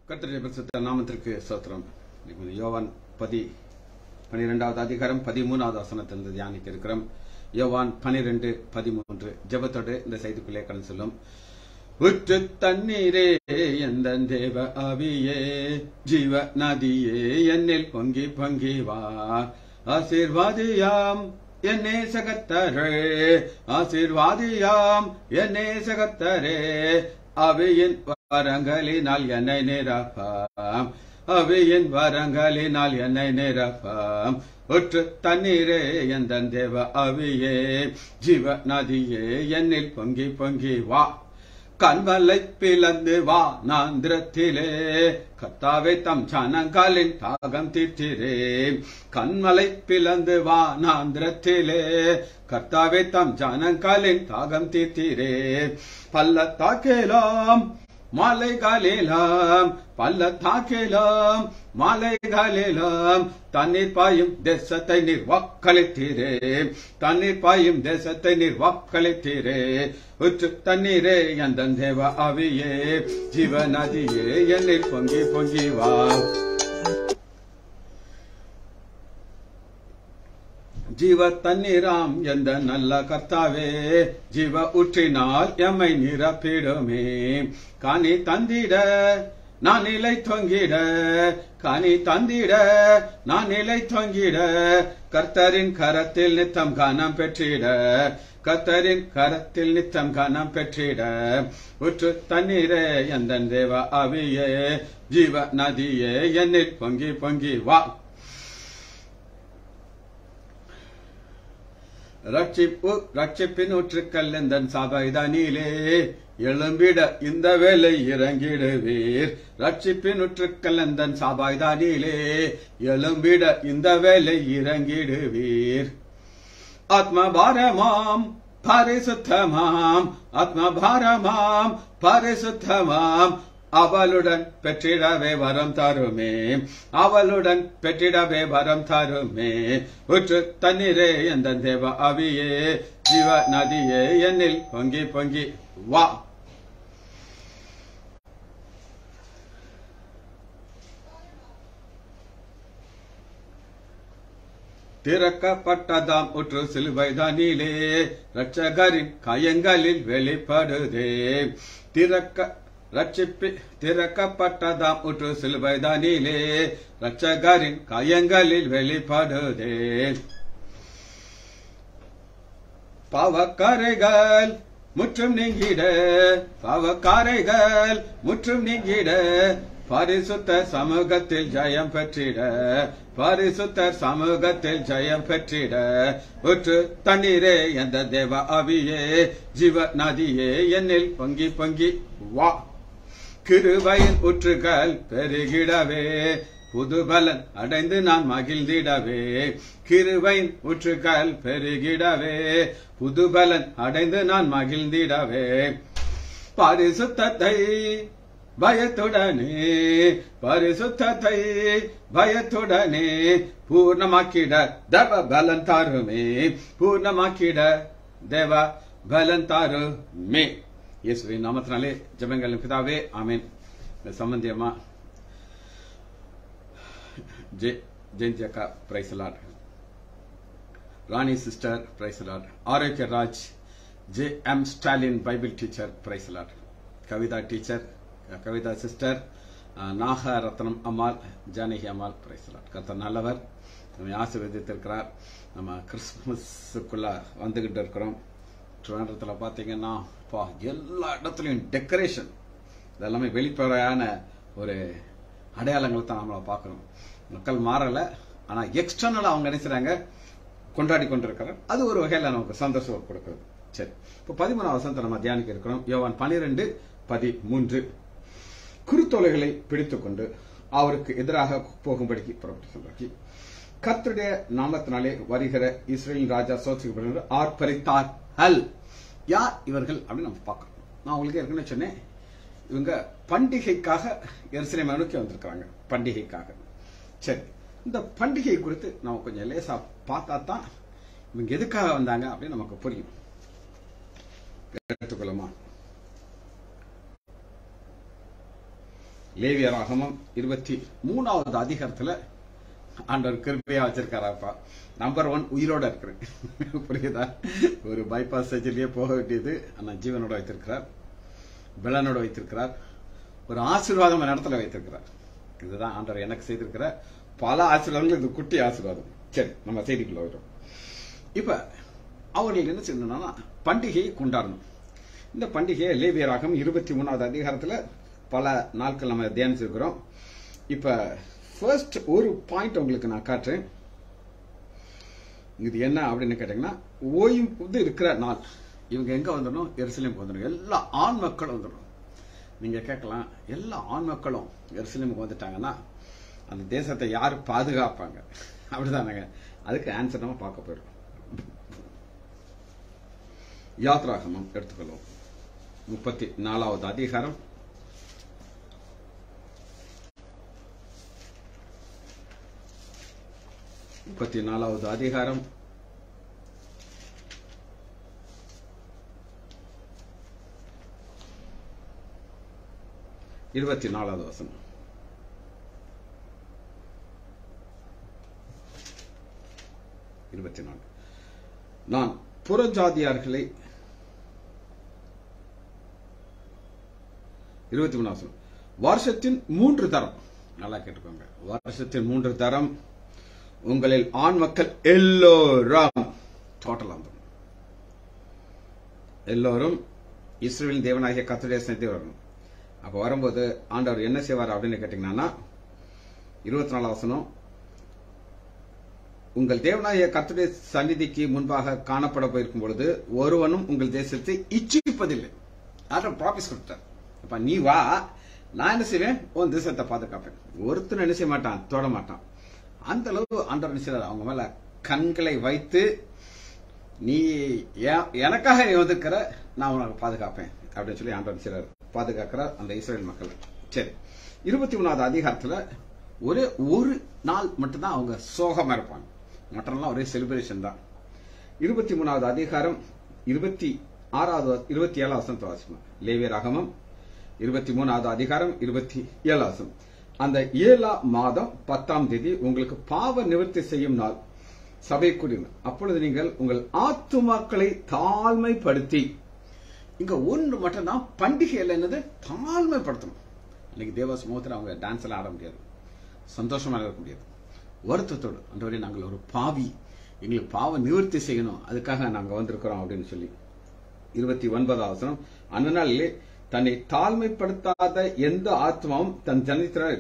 கர்த்தருடைய பரிசுத்த நாமத்திற்கு ஸ்தோத்திரம் இப்போது யோவான் பதி பனிரெண்டாவது அதிகாரம் பதிமூணாவது வசனத்திலிருந்து தியானிக்க இருக்கிறோம் யோவான் பனிரெண்டு பதிமூன்று ஜெபத்தோடு இந்த செய்திக்குள்ளே கடந்து செல்லும் உற்று தண்ணீரே எந்த தேவ ஆவியே ஜீவ நதியே என்னில் பொங்கி பொங்கி வா ஆசீர்வாதியாம் என்னே சகத்தரே ஆசீர்வாதியாம் என்னே சகத்தரே அவையின் வரங்களினால் என்னை நிரப்பாம் அவையின் வரங்களினால் என்னை நிரப்பாம் ஒற்று தண்ணீரே எந்த தேவ அவியே ஜீவ நதியே என்னில் பொங்கி பொங்கி வா கண்வலை பிளந்து வா நாந்திரத்திலே கத்தாவை தம் சனங்களின் தாகம் தீர்த்திரே கண்மலை பிளந்து வா நாந்திரத்திலே கர்த்தாவை தம் ஜனங்களின் தாகம் தீர்த்திரே பள்ளத்தாக்கேலாம் மலைகளிலாம் பள்ளத்தாக்கிலாம் மலைகளிலாம் தண்ணீர் பாயும் தேசத்தை நீர் வாக்களித்தீரே தண்ணீர் பாயும் தேசத்தை நீர் வாக்களித்தீரே உற்று தண்ணீரே எந்த தேவ அவியே ஜீவ நதியே என்னில் பொங்கி பொங்கி வா ஜீவ தண்ணீராம் எந்த நல்ல கர்த்தாவே ஜீவ ஊற்றினால் எம்மை நிரப்பிடுமே காணி தந்திட நான் நிலை தொங்கிட காணி தந்திட நான் நிலை தொங்கிட கர்த்தரின் கரத்தில் நித்தம் கனம் பெற்றிட கர்த்தரின் கரத்தில் நித்தம் கனம் பெற்றிட உற்று தண்ணீரே எந்த தேவ அவியே ஜீவ நதியே என்னில் பொங்கி பொங்கி வா ரட்சிப்பு ரட்சிப்பின் ஊற்றுக்கள் இந்த சபைதனிலே எழும்பிட இந்த வேலை இறங்கிடுவீர் ரட்சிப்பின் ஊற்றுக்கள் இந்த சபைதனிலே எழும்பிட இந்த வேலை இறங்கிடுவீர் ஆத்மபாரமாம் பரிசுத்தமாம் ஆத்மபாரமாம் பரிசுத்தமாம் அவளுடன் பெற்றிடவே வரம் தருமே அவளுடன் பெற்றிடவே வரம் தருமே உற்று தண்ணீரே எந்த தேவ அவியே ஜீவ நதியே என்னில் பொங்கி பொங்கி வா திறக்கப்பட்டதாம் உற்று சிலுவைதானிலே ரட்சகரின் கயங்களில் வெளிப்படுதே திறக்க ரட்சிப்பி திறக்கப்பட்டதாம் உற்று சிலுவைதானிலே ரட்சகரின் கயங்களில் வெளிப்படுதே பாவக்காரைகள் முற்றும் நீங்கிட பாவக்காரைகள் முற்றும் நீங்கிட பரிசுத்த சமூகத்தில் ஜெயம் பெற்றிட பரிசுத்த சமூகத்தில் ஜெயம் பெற்றிட உற்று தண்ணீரே எந்த தேவ அவியே ஜீவ நதியே என்னில் பொங்கி பொங்கி வா கிருபையின் உற்றுகள் பெருகிடவே புதுபலன் அடைந்து நான் மகிழ்ந்திடவே கிருபையின் உற்றுகள் பெருகிடவே புதுபலன் அடைந்து நான் மகிழ்ந்திடவே பரிசுத்தத்தை பயத்துடனே பரிசுத்தத்தை பயத்துடனே பூர்ணமாக்கிட தேவ பலன் தாருமே பூர்ணமாக்கிட தேவ பலன் தாருமே இயேசுவின் நாமத்தினாலே ஜபங்கள் பிதாவே ஆமேன் சம்பந்தி அம்மா ஜெ ஜெயந்தி அக்கா praise lord Rani sister praise lord Arokiya Raj J M Stalin bible teacher praise lord Kavitha teacher Kavitha sister Nagarathnam Ammal Janaki Ammal praise lord கத்த நல்லவர் நம்மை ஆசீர்வதித்திருக்கிறார் நம்ம கிறிஸ்துமஸுக்குள்ள வந்துகிட்டு இருக்கிறோம் ட்ரிவாண்டத்தில் பார்த்தீங்கன்னா பா எல்லா இடத்துலையும் டெக்கரேஷன் இதெல்லாமே வெளிப்படையான ஒரு அடையாளங்களை தான் நம்மளை பார்க்குறோம் மக்கள் மாறலை ஆனால் எக்ஸ்டர்னலாக அவங்க நினைச்சுறாங்க கொண்டாடி கொண்டிருக்கிறார் அது ஒரு வகையில் நமக்கு சந்தோஷம் கொடுக்குறது சரி இப்போ பதிமூணாவது வசனத்தை நம்ம தியானிக்க இருக்கிறோம் யோவான் பனிரெண்டு பதிமூன்று குருத்தோலைகளை பிடித்துக்கொண்டு அவருக்கு எதிராக போகும்படிக்கு புறப்பட்டு சொல்றாக்கி கர்த்தருடைய நாமத்தினாலே வருகிற இஸ்ரேல் ராஜா சோசிக்கப்படுகிற ஆர்ப்பரித்தார் ஹல் யார் இவர்கள் அப்படின்னு நம்ம பார்க்கணும் நான் உங்களுக்கு ஏற்கனவே சொன்னேன் இவங்க பண்டிகைக்காக எருசலேம் நோக்கி வந்திருக்கிறாங்க பண்டிகைக்காக சரி இந்த பண்டிகை குறித்து நம்ம கொஞ்சம் லேசா பார்த்தா தான் இவங்க எதுக்காக வந்தாங்க அப்படின்னு நமக்கு புரியும் எடுத்துக்கொள்ளுமா லேவியராகமம் இருபத்தி மூணாவது அதிகாரத்துல ஆண்டவர் கிருப்பையா வச்சிருக்காராப்பா நம்பர் ஒன் உயிரோட இருக்கிறேன் புரியுதா ஒரு பைபாஸ் சர்ஜரியே போக வேண்டியது ஆனா ஜீவனோட வைத்திருக்கிறார் பலனோட வைத்திருக்கிறார் ஒரு ஆசீர்வாதம் இடத்துல வைத்திருக்கிறார் இதுதான் ஆண்டவர் எனக்கு செய்திருக்கிற பல ஆசீர்வாதங்கள் இது குட்டி ஆசீர்வாதம் சரி நம்ம செய்திக்குள்ள வரும் இப்ப அவர்கள் என்ன செய்யணும்னா பண்டிகையை கொண்டாடணும் இந்த பண்டிகையை லேவியராகம் இருபத்தி மூணாவது அதிகாரத்துல பல நாட்கள் நம்ம தியானிச்சிருக்கிறோம் இப்ப ஃபர்ஸ்ட் ஒரு பாயிண்ட் உங்களுக்கு நான் காட்டுறேன் இது என்ன அப்படின்னு கேட்டீங்கன்னா ஓய்வு இருக்கிற நாள் இவங்க எங்க வந்துடணும் எருசலேமுக்கு வந்துடணும் எல்லா ஆண் மக்களும் வந்துடணும் நீங்க கேட்கலாம் எல்லா ஆண் மக்களும் எருசலேமுக்கு வந்துட்டாங்கன்னா அந்த தேசத்தை யாரு பாதுகாப்பாங்க அப்படிதானங்க அதுக்கு ஆன்சர் நம்ம பார்க்க போயிடும் யாத்ராகமம் எடுத்துக்கொள்வோம் முப்பத்தி நாலாவது அதிகாரம் முப்பத்தி நாலாவது அதிகாரம் இருபத்தி நாலாவது வசனம் இருபத்தி நான்கு நான் புறஜாதியார்களை இருபத்தி மூணாவது வசனம் வருஷத்தின் மூன்று தரம் நல்லா கேட்டுக்கோங்க வருஷத்தின் மூன்று தரம் உங்களில் ஆண் மக்கள் எல்லோரும் டோட்டல் வந்துடும் எல்லோரும் இஸ்ரேலின் தேவனாகிய கத்துடைய சந்தி வரணும் அப்ப வரும்போது ஆண்டவர் என்ன செய்வார் அப்படின்னு கேட்டீங்கன்னா இருபத்தி நாலு வசனம் உங்கள் தேவனாகிய கத்துடைய சந்நிதிக்கு முன்பாக காணப்பட போயிருக்கும் பொழுது ஒருவனும் உங்கள் தேசத்தை இச்சிப்பதில்லை ஆண்டவர் ப்ராமிஸ் கொடுத்தார் அப்ப நீ வா நான் என்ன செய்வேன் உன் தேசத்தை பாதுகாப்பேன் ஒருத்தன் என்ன செய்ய மாட்டான் தொட மாட்டான் அந்த அளவு ஆண்டவர் நினைச்சார் அவங்க மேல கண்களை வைத்து நீ எனக்காக நீ வந்துக்கிற நான் உனக்கு பாதுகாப்பேன் அப்படின்னு சொல்லி ஆண்டவர் நினைச்சார் பாதுகாக்கிறார் அந்த இஸ்ரேல் மக்கள் சரி இருபத்தி மூணாவது அதிகாரத்துல ஒரே ஒரு நாள் மட்டும்தான் அவங்க சோகமா இருப்பாங்க மற்றெல்லாம் ஒரே செலிப்ரேஷன் தான் இருபத்தி மூணாவது அதிகாரம் இருபத்தி ஆறாவது இருபத்தி ஏழாவது வசனத்தை வாசிப்போம் லேவியர் அகமம் இருபத்தி மூணாவது அதிகாரம் இருபத்தி ஏழாவது அந்த ஏழாம் மாதம் பத்தாம் தேதி உங்களுக்கு பாவ நிவர்த்தி செய்யும் நாள் சபை கூடினர் அப்பொழுது நீங்கள் உங்கள் ஆத்துமாக்களை தாழ்மைப்படுத்தி இங்க ஒன்று மட்டும்தான் பண்டிகையில் என்னது தாழ்மைப்படுத்தணும் இன்னைக்கு தேவ சமூகத்தில் அவங்க டான்ஸ் எல்லாம் ஆட முடியாது சந்தோஷமா இருக்க முடியாது வருத்தத்தோடு அன்றவரே நாங்கள் ஒரு பாவி எங்களுக்கு பாவ நிவர்த்தி செய்யணும் அதுக்காக நாங்க வந்திருக்கிறோம் அப்படின்னு சொல்லி இருபத்தி ஒன்பதாவது அவசரம் அந்த நாளிலே தன்னை தாழ்மைப்படுத்தாத எந்த ஆத்மாவும் தன் ஜனத்தினால்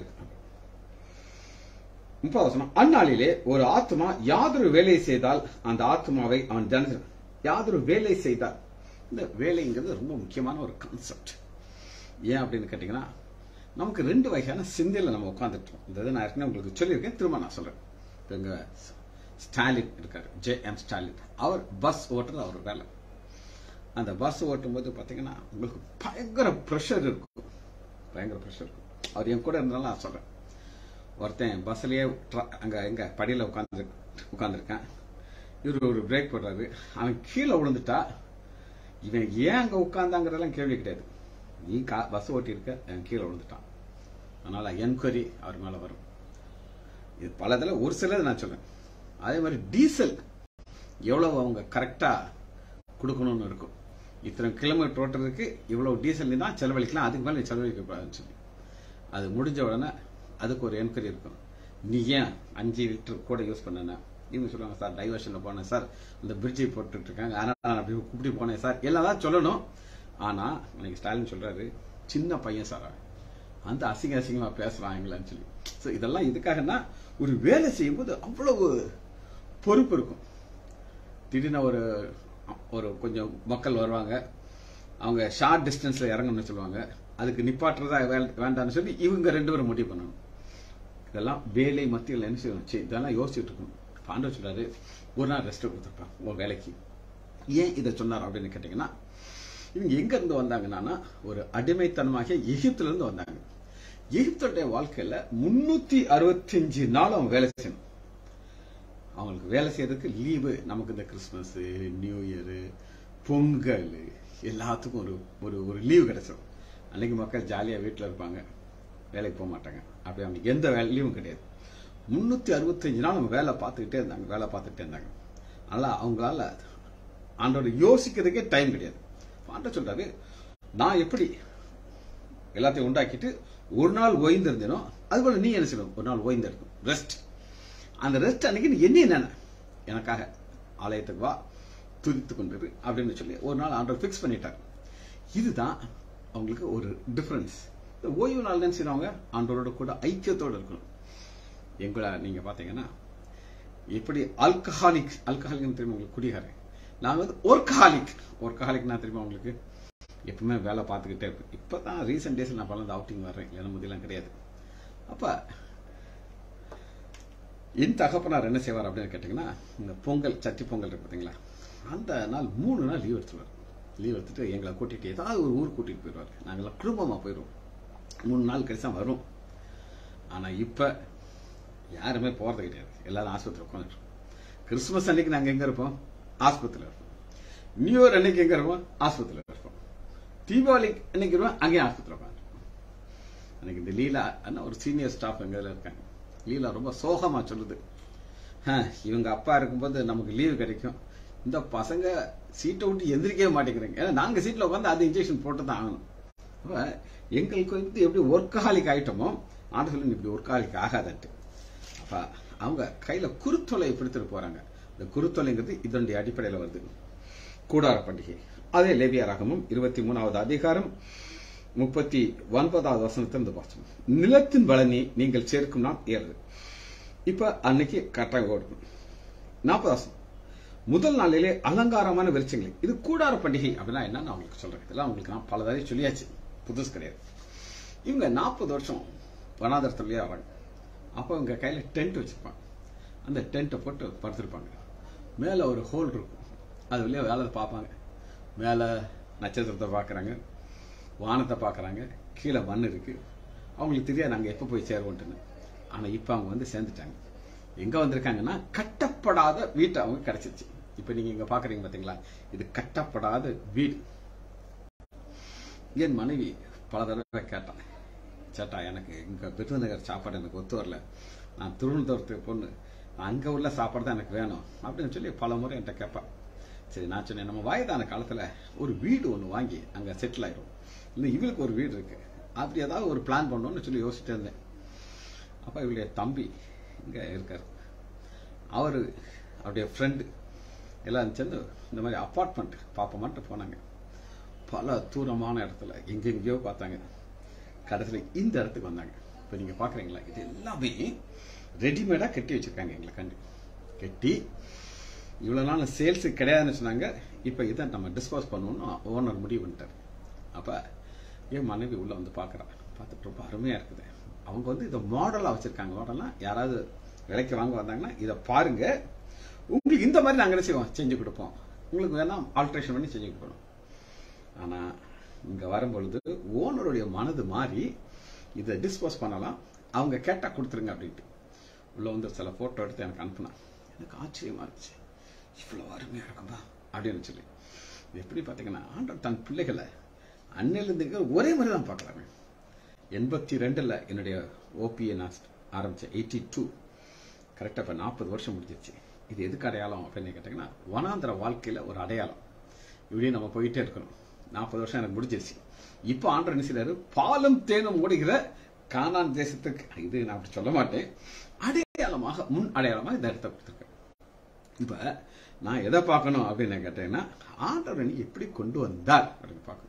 முப்பது வசனம் அந்நாளிலே ஒரு ஆத்மா யாதொரு வேலை செய்தால் அந்த ஆத்மாவை அவன் ஜன யாதொரு வேலை செய்தால் இந்த வேலைங்கிறது ரொம்ப முக்கியமான ஒரு கான்செப்ட் ஏன் அப்படின்னு கேட்டீங்கன்னா நமக்கு ரெண்டு வகையான சிந்தையில நம்ம உட்காந்துட்டோம் இந்த இதை நான் ஏற்கனவே உங்களுக்கு சொல்லியிருக்கேன் திரும்ப நான் சொல்றேன் இப்ப எங்க ஸ்டாலின் இருக்காரு ஜே எம் ஸ்டாலின் அவர் பஸ் ஓட்டுறது அவர் வேலை அந்த பஸ் ஓட்டும் போது பாத்தீங்கன்னா உங்களுக்கு பயங்கர ப்ரெஷர் இருக்கும் பயங்கர ப்ரெஷர் இருக்கும் அவர் என் கூட இருந்தாலும் நான் சொல்றேன் ஒருத்தன் பஸ்லயே அங்க எங்க படியில உட்காந்து உட்காந்துருக்கேன் இவர் ஒரு பிரேக் போடுறாரு அவன் கீழே விழுந்துட்டா இவன் ஏன் அங்க உட்கார்ந்தாங்கிறதெல்லாம் கேள்வி கிடையாது நீ பஸ் ஓட்டி இருக்க கீழே விழுந்துட்டான் அதனால என்கொயரி அவர் மேல வரும் இது பல இதில் ஒரு சிலது நான் சொல்றேன் அதே மாதிரி டீசல் எவ்வளவு அவங்க கரெக்டா கொடுக்கணும்னு இருக்கும் இத்தனை கிலோமீட்டர் ஓட்டுறதுக்கு இவ்வளவு டீசல் தான் செலவழிக்கலாம் அதுக்கு மேலே செலவழிக்க கூடாதுன்னு சொல்லி அது முடிஞ்ச உடனே அதுக்கு ஒரு என்கொயரி இருக்கும் நீ ஏன் அஞ்சு லிட்டர் கூட யூஸ் பண்ணன இவங்க சொல்லுவாங்க சார் டைவர்ஷன்ல போனேன் சார் அந்த பிரிட்ஜை போட்டுட்டு இருக்காங்க ஆனால் நான் அப்படி கூப்பிட்டு போனேன் சார் எல்லாம் தான் சொல்லணும் ஆனா எனக்கு ஸ்டாலின் சொல்றாரு சின்ன பையன் சார் அந்த அசிங்க அசிங்கமா பேசுறான் எங்களான்னு சொல்லி ஸோ இதெல்லாம் இதுக்காகனா ஒரு வேலை செய்யும்போது அவ்வளவு பொறுப்பு இருக்கும் திடீர்னு ஒரு ஒரு கொஞ்சம் மக்கள் வருவாங்க அவங்க ஷார்ட் டிஸ்டன்ஸ்ல இறங்கணும்னு சொல்லுவாங்க அதுக்கு நிப்பாட்டுறதா வேண்டாம்னு சொல்லி இவங்க ரெண்டு பேரும் முடிவு பண்ணணும் இதெல்லாம் வேலை மத்தியில் என்ன செய்யணும் சரி இதெல்லாம் யோசிச்சுட்டு இருக்கணும் பாண்டவர் சொல்றாரு ஒரு நாள் ரெஸ்ட் கொடுத்துருப்பான் உன் வேலைக்கு ஏன் இதை சொன்னார் அப்படின்னு கேட்டீங்கன்னா இவங்க எங்க இருந்து வந்தாங்கன்னா ஒரு அடிமைத்தனமாக எகிப்துல இருந்து வந்தாங்க எகிப்துடைய வாழ்க்கையில முன்னூத்தி அறுபத்தி அஞ்சு நாள் அவங்க வேலை செய்யணும் அவங்களுக்கு வேலை செய்யறதுக்கு லீவு நமக்கு இந்த கிறிஸ்துமஸ் நியூ இயர் பொங்கல் எல்லாத்துக்கும் ஒரு ஒரு ஒரு லீவு கிடைச்சிடும் அன்னைக்கு மக்கள் ஜாலியா வீட்டில் இருப்பாங்க வேலைக்கு போக மாட்டாங்க அப்படி அவங்களுக்கு எந்த வேலையும் கிடையாது முன்னூத்தி அறுபத்தஞ்சு நாள் அவங்க வேலை பார்த்துக்கிட்டே இருந்தாங்க வேலை பார்த்துக்கிட்டே இருந்தாங்க அதனால அவங்களால ஆண்டோட யோசிக்கிறதுக்கே டைம் கிடையாது ஆண்டவர் சொல்றாரு நான் எப்படி எல்லாத்தையும் உண்டாக்கிட்டு ஒரு நாள் ஓய்ந்திருந்தேனோ அதுபோல நீ என்ன செய்யணும் ஒரு நாள் ஓய்ந்திருக்கும் ரெஸ்ட் அந்த ரெஸ்ட் அன்னைக்கு நீ என்ன என்னென்ன எனக்காக ஆலயத்துக்கு வா துதித்து கொண்டிரு அப்படின்னு சொல்லி ஒரு நாள் ஆண்டவர் ஃபிக்ஸ் பண்ணிட்டார் இதுதான் அவங்களுக்கு ஒரு டிஃபரன்ஸ் இந்த ஓய்வு நாள் என்ன செய்வாங்க ஆண்டவரோட கூட ஐக்கியத்தோடு இருக்கணும் எங்களை நீங்க பாத்தீங்கன்னா எப்படி ஆல்கஹாலிக் ஆல்கஹாலிக் தெரியுமா உங்களுக்கு குடிகாரன் நான் வந்து ஒர்க்கஹாலிக் ஒர்க்கஹாலிக் நான் தெரியுமா உங்களுக்கு எப்பவுமே வேலை பார்த்துக்கிட்டே இருப்பேன் இப்பதான் ரீசெண்ட் டேஸ்ல நான் பல அவுட்டிங் வர்றேன் இல்லைன்னா முதியெல்லாம் கிடையாது அப்ப என் தகப்பனார் என்ன செய்வார் அப்படின்னு கேட்டீங்கன்னா இந்த பொங்கல் சட்டி பொங்கல் இருக்கு பாத்தீங்களா அந்த நாள் மூணு நாள் லீவ் எடுத்துருவார் லீவ் எடுத்துட்டு எங்களை கூட்டிட்டு ஏதாவது ஒரு ஊர் கூட்டிட்டு போயிடுவார் நாங்கெல்லாம் குடும்பமா போயிடுவோம் மூணு நாள் கழிச்சா வரும் ஆனா இப்ப யாருமே போறது கிடையாது எல்லாரும் ஆஸ்பத்திரி உட்காந்துட்டு கிறிஸ்துமஸ் அன்னைக்கு நாங்க எங்க இருப்போம் ஆஸ்பத்திரியில் இருப்போம் நியூ இயர் அன்னைக்கு எங்க இருப்போம் ஆஸ்பத்திரியில் இருப்போம் தீபாவளி அன்னைக்கு இருப்போம் அங்கேயும் ஆஸ்பத்திரி உட்காந்துருப்போம் அன்னைக்கு இந்த லீலா அண்ணா ஒரு சீனியர் ஸ்டாஃப் எங்க இதுல இருக்காங்க லீலா ரொம்ப சோகமா சொல்லுது "ஹம், இவங்க அப்பா இருக்கும்போது நமக்கு லீவு கிடைக்கும் இந்த பசங்க சீட்டை விட்டு எந்திரிக்கவே மாட்டேங்கிறாங்க ஏன்னா நாங்க சீட்ல உட்காந்து அது இன்ஜெக்ஷன் போட்டு தான் ஆகணும் அப்ப எங்களுக்கு வந்து எப்படி ஒர்க்கஹாலிக் ஆயிட்டோமோ ஆண்டு சொல்லி இப்படி ஒர்க்கஹாலிக் ஆகாதன்ட்டு அப்ப அவங்க கையில குருத்தொலை பிடித்துட்டு போறாங்க இந்த குருத்தொலைங்கிறது இதனுடைய அடிப்படையில் வருது கூடார பண்டிகை அதே லேவியா ராகமும் இருபத்தி மூணாவது அதிகாரம் முப்பத்தி ஒன்பதாவது வசனத்திலிருந்து பார்த்தோம் நிலத்தின் பலனி நீங்கள் சேர்க்கும் நாள் ஏறுது இப்ப அன்னைக்கு கரெக்டாக ஓடும் நாற்பது வசனம் முதல் நாளிலே அலங்காரமான வெளிச்சங்களை இது கூடார பண்டிகை அப்படின்னா என்னன்னு அவங்களுக்கு சொல்றேன் இதெல்லாம் உங்களுக்கு நான் பல தடவை சொல்லியாச்சு புதுசு கிடையாது இவங்க நாற்பது வருஷம் வனாதரத்துலயே வராங்க அப்போ இவங்க கையில டென்ட் வச்சிருப்பாங்க அந்த டென்ட்டை போட்டு படுத்திருப்பாங்க மேல ஒரு ஹோல் இருக்கும் அது வழியா வேலை பார்ப்பாங்க மேல நட்சத்திரத்தை பார்க்கறாங்க வானத்தை பார்க்கறாங்க கீழே மண் இருக்கு அவங்களுக்கு தெரியாது நாங்க எப்ப போய் சேருவோன்ட்டுன்னு ஆனா இப்ப அவங்க வந்து சேர்ந்துட்டாங்க எங்க வந்திருக்காங்கன்னா கட்டப்படாத வீட்டை அவங்க கிடைச்சிருச்சு இப்ப நீங்க இங்க பாக்குறீங்க பாத்தீங்களா இது கட்டப்படாத வீடு என் மனைவி பல தடவை கேட்டான் சேட்டா எனக்கு இங்க விருதுநகர் சாப்பாடு எனக்கு ஒத்து வரல நான் திருவனந்தபுரத்துக்கு பொண்ணு அங்க உள்ள சாப்பாடு தான் எனக்கு வேணும் அப்படின்னு சொல்லி பல முறை என்கிட்ட கேட்பான் சரி நான் சொன்னேன் நம்ம வயதான காலத்துல ஒரு வீடு ஒண்ணு வாங்கி அங்க செட்டில் ஆயிரும் இல்லை இவளுக்கு ஒரு வீடு இருக்கு அப்படி ஏதாவது ஒரு பிளான் பண்ணணும்னு சொல்லி யோசிச்சுட்டே இருந்தேன் அப்ப இவளுடைய தம்பி இங்க இருக்காரு அவரு அவருடைய ஃப்ரெண்டு எல்லாம் சேர்ந்து இந்த மாதிரி அப்பார்ட்மெண்ட் பார்ப்போமான்ட்டு போனாங்க பல தூரமான இடத்துல எங்கெங்கேயோ பார்த்தாங்க கடைசியில் இந்த இடத்துக்கு வந்தாங்க இப்போ நீங்க பாக்குறீங்களா இது எல்லாமே ரெடிமேடா கட்டி வச்சிருக்காங்க எங்களை கண்டு கட்டி இவ்வளவு நாள் சேல்ஸ் கிடையாதுன்னு சொன்னாங்க இப்போ இதை நம்ம டிஸ்போஸ் பண்ணணும்னு ஓனர் முடிவு பண்ணிட்டாரு அப்ப என் மனைவி உள்ள வந்து பார்க்கறா பார்த்துட்டு ரொம்ப அருமையா இருக்குது அவங்க வந்து இதை மாடலா வச்சிருக்காங்க மாடலா யாராவது விலைக்கு வாங்க வந்தாங்கன்னா இதை பாருங்க உங்களுக்கு இந்த மாதிரி நாங்க என்ன செய்வோம் செஞ்சு கொடுப்போம் உங்களுக்கு வேணா ஆல்ட்ரேஷன் பண்ணி செஞ்சு கொடுக்கணும் ஆனா இங்க வரும்பொழுது ஓனருடைய மனது மாறி இதை டிஸ்போஸ் பண்ணலாம் அவங்க கேட்டா கொடுத்துருங்க அப்படின்ட்டு உள்ள வந்து சில போட்டோ எடுத்து எனக்கு அனுப்புனா எனக்கு ஆச்சரியமா இருந்துச்சு இவ்வளவு அருமையா இருக்கும்பா அப்படின்னு சொல்லி இது எப்படி பாத்தீங்கன்னா ஆண்டவர் தன் பிள்ளைகளை அன்னையிலிருந்து ஒரே மாதிரி தான் பார்க்கலாமே எண்பத்தி ரெண்டுல என்னுடைய ஓபியை நான் ஆரம்பிச்சேன் எயிட்டி டூ கரெக்டா இப்ப நாற்பது வருஷம் முடிஞ்சிருச்சு இது எதுக்கு அடையாளம் அப்படின்னு கேட்டீங்கன்னா வனாந்திர வாழ்க்கையில ஒரு அடையாளம் இப்படியே நம்ம போயிட்டே இருக்கணும் நாற்பது வருஷம் எனக்கு முடிஞ்சிருச்சு இப்போ ஆண்டர் என்ன செய்றாரு பாலும் தேனும் ஓடுகிற கானான் தேசத்துக்கு இது நான் அப்படி சொல்ல மாட்டேன் அடையாளமாக முன் அடையாளமாக இந்த இடத்த கொடுத்துருக்கேன் இப்ப நான் எதை பார்க்கணும் அப்படின்னு கேட்டேன்னா ஆண்டவர் நீ எப்படி கொண்டு வந்தார் அப்படின்னு பார்க்கணும்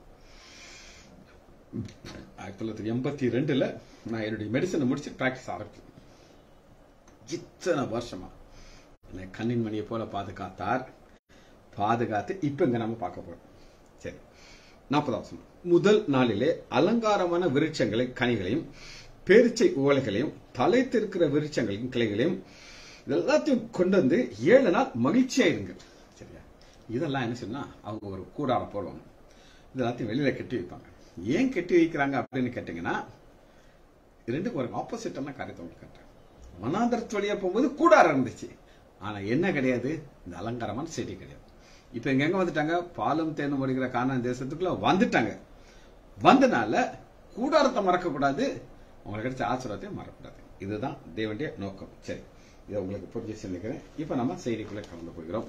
ஆயிரத்தி தொள்ளாயிரத்தி எண்பத்தி ரெண்டுல நான் என்னுடைய மெடிசனை முடிச்சு பிராக்டிஸ் ஆரம்பிச்சேன் இத்தனை வருஷமா என்னை கண்ணின் மணியை போல பாதுகாத்தார் பாதுகாத்து இப்ப இங்க நம்ம பார்க்க போறோம் சரி நாற்பதாம் முதல் நாளிலே அலங்காரமான விருட்சங்களை கனிகளையும் பேரிச்சை ஓலைகளையும் தலைத்திருக்கிற விருட்சங்களையும் கிளைகளையும் எல்லாத்தையும் கொண்டு வந்து ஏழு நாள் மகிழ்ச்சியா இருங்க சரியா இதெல்லாம் என்ன சொன்னா அவங்க ஒரு கூடாரம் போடுவாங்க இது எல்லாத்தையும் வெளியில கட்டி வைப்பாங்க ஏன் கட்டி வைக்கிறாங்க அப்படின்னு கேட்டீங்கன்னா ரெண்டுக்கும் ஒரு ஆப்போசிட்டான காரியத்தை உங்களுக்கு காட்டுறேன் வனாந்தரத்து வழியா போகும்போது கூடாரம் இருந்துச்சு ஆனா என்ன கிடையாது இந்த அலங்காரமான செடி கிடையாது இப்ப இங்க எங்க வந்துட்டாங்க பாலும் தேனும் வருகிற காணான் தேசத்துக்குள்ள வந்துட்டாங்க வந்தனால கூடாரத்தை மறக்க கூடாது உங்களுக்கு கிடைச்ச ஆசீர்வாதத்தையும் மறக்கூடாது இதுதான் தேவனுடைய நோக்கம் சரி இதை உங்களுக்கு புரிஞ்சு நினைக்கிறேன் இப்போ நம்ம செய்திக்குள்ளே கலந்து போகிறோம்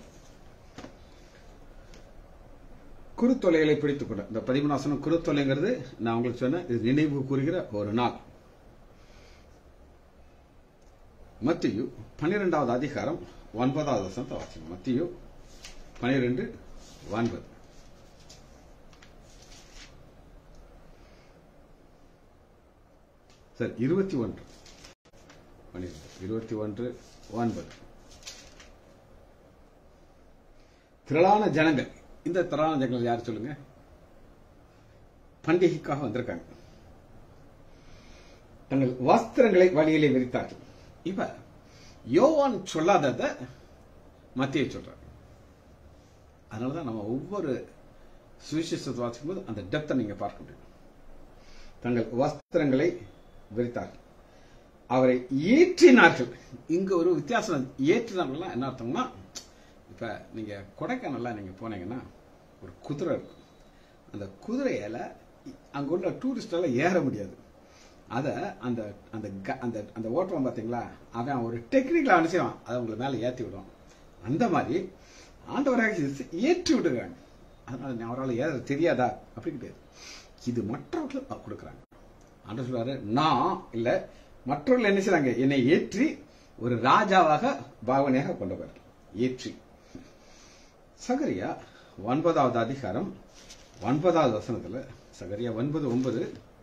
குருத்தொலைகளை பிடித்துக் கொள்ள இந்த பதிமூணாசனம் குருத்தொலைங்கிறது நான் உங்களுக்கு சொன்னேன் இது நினைவு கூறுகிற ஒரு நாள் மத்தியு பன்னிரெண்டாவது அதிகாரம் ஒன்பதாவது வசனத்தை வாசிங்க மத்தியு பனிரெண்டு ஒன்பது சரி இருபத்தி ஒன்று பன்னிரெண்டு இருபத்தி ஒன்று ஒன்பது திரளான ஜனங்கள் இந்த திரளான ஜனங்கள் யார் சொல்லுங்க பண்டிகைக்காக வந்திருக்காங்க தங்கள் வஸ்திரங்களை வழியிலே விரித்தார்கள் இப்ப யோவான் சொல்லாதத மத்திய சொல்றாங்க அதனாலதான் நம்ம ஒவ்வொரு சுவிசேஷத்தை வாசிக்கும் போது அந்த டெப்தை நீங்க பார்க்க முடியும் தங்கள் வஸ்திரங்களை விரித்தார்கள் அவரை ஏற்றினார்கள் இங்க ஒரு வித்தியாசம் ஏற்றினார்கள்னா என்ன அர்த்தம்னா இப்ப நீங்க கொடைக்கானல்ல நீங்க போனீங்கன்னா ஒரு குதிரை இருக்கும் அந்த குதிரையில அங்க உள்ள டூரிஸ்டால ஏற முடியாது அத அந்த அந்த க- அந்த அந்த ஓட்டுறோம் பாத்தீங்களா அவன் ஒரு டெக்னிக்கல் அனுசரிவான் அதை உங்களை மேல ஏத்தி விடுவான் அந்த மாதிரி ஆண்டவராக இயேசு ஏற்றி விடுறாங்க அதனால அவரால் ஏற தெரியாதா அப்படி கிடையாது இது மற்றவர்கள் கொடுக்குறாங்க ஆண்டவர் சொல்றாரு நான் இல்ல மற்றவர்கள் என்ன செய்றாங்க என்னை ஏற்றி ஒரு ராஜாவாக பாவனையாக கொண்டவர் ஏற்றி சகரியா ஒன்பதாவது அதிகாரம் ஒன்பதாவது வசனத்துல சகரியா ஒன்பது ஒன்பது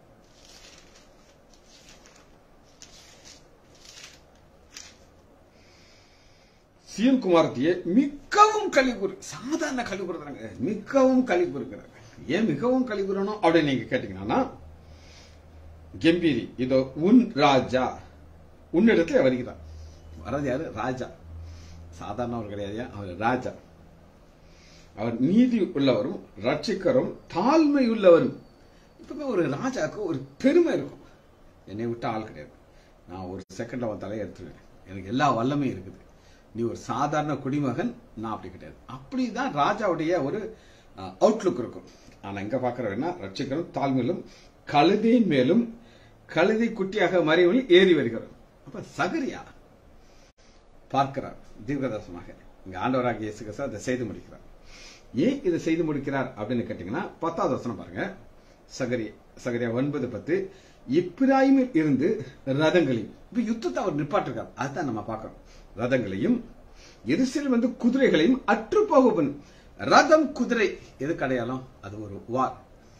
சிஎம் குமாரத்தியே மிகவும் கழி கூறு சாதாரண கழி கூறுறாங்க மிகவும் கழி கூறுகிறாங்க ஏன் மிகவும் கழி கூறணும் அப்படின்னு நீங்க கேட்டீங்கன்னா கம்பீரி இதோ உன் ராஜா உன்னிடத்துல வருகிறார் வர்றது யாரு ராஜா சாதாரணவர் கிடையாது அவர் ராஜா அவர் நீதி உள்ளவரும் ரட்சிக்கரும் தாழ்மை உள்ளவரும் இப்பவே ஒரு ராஜாக்கு ஒரு பெருமை இருக்கும் என்னை விட்ட ஆள் கிடையாது நான் ஒரு செகண்ட்ல அவன் தலையை எடுத்துருவேன் எனக்கு எல்லா வல்லமையும் இருக்குது நீ ஒரு சாதாரண குடிமகன் நான் அப்படி கிடையாது அப்படிதான் ராஜாவுடைய ஒரு அவுட்லுக் இருக்கும் ஆனா இங்க பாக்குறவன்னா ரட்சிக்கரும் தாழ்மையிலும் கழுதையின் மேலும் கழுதை குட்டியாக மறைவில் ஏறி வருகிறார் அப்ப சகரியா பார்க்கிறார் தீர்க்கதர்சனமாக இங்க ஆண்டவராகிய இயேசு கிறிஸ்து அதை செய்து முடிக்கிறார் ஏன் இதை செய்து முடிக்கிறார் அப்படின்னு கேட்டீங்கன்னா பத்தாவது வசனம் பாருங்க சகரி சகரியா ஒன்பது பத்து இப்ராஹிமில் இருந்து ரதங்களையும் இப்ப யுத்தத்தை அவர் நிப்பாட்டிருக்கார் அதுதான் நம்ம பார்க்கிறோம் ரதங்களையும் எரிசல் வந்து குதிரைகளையும் அற்று போகும் ரதம் குதிரை எதுக்கு அடையாளம் அது ஒரு வார்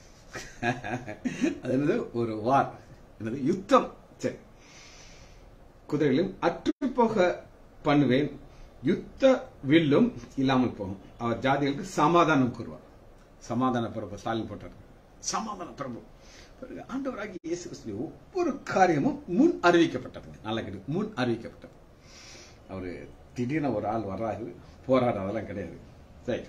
அது என்னது ஒரு வார் என்னது யுத்தம் சரி குதிரைகளையும் அற்று போக பண்ணுவேன் யுத்த வில்லும் இல்லாமல் போகும் அவர் ஜாதிகளுக்கு சமாதானம் கூறுவார் சமாதான பிரபு ஸ்டாலின் போட்டார் சமாதான பிரபு பிறகு ஆண்டவராகி இயேசு கிறிஸ்துவின் ஒவ்வொரு காரியமும் முன் அறிவிக்கப்பட்டது நல்ல கிடையாது முன் அறிவிக்கப்பட்டது அவரு திடீர்னு ஒரு ஆள் வர்றாரு போறாரு அதெல்லாம் கிடையாது சரி